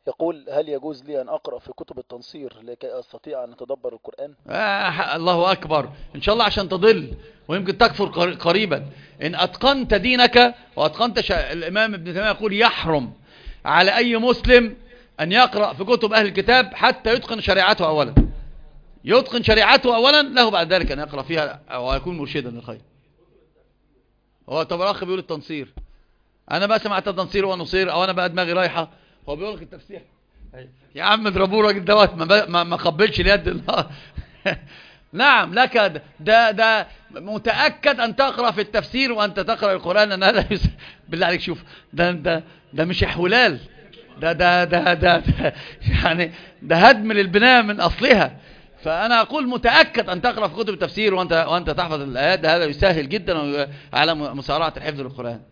يقول هل يجوز لي أن أقرأ في كتب التنصير لكي أستطيع أن أتدبر القرآن آه الله أكبر إن شاء الله عشان تضل ويمكن تكفر قر- قريبا إن أتقنت دينك وأتقنت شا... الإمام ابن تيمية يقول يحرم على أي مسلم أن يقرأ في كتب أهل الكتاب حتى يتقن شريعته أولا يتقن شريعته أولا له بعد ذلك أن يقرأ فيها أو يكون مرشدا للخير هو طب الأخ بيقول التنصير أنا بقى سمعت التنصير ونصير أو أنا بقى دماغي رايحة هو بيقول لك التفسير يا عم اضربوه الراجل دوت ما, ب- ما, ما قبلش اليد الله نعم لك د- ده ده متأكد أن تقرأ في التفسير وأنت تقرأ القرآن أن هذا يس... بالله عليك شوف ده ده ده مش احولال ده ده ده ده, ده يعني ده هدم للبناء من أصلها فأنا أقول متأكد أن تقرأ في كتب التفسير وأنت وأنت تحفظ الآيات ده هذا يسهل جدا على مسارعة الحفظ للقرآن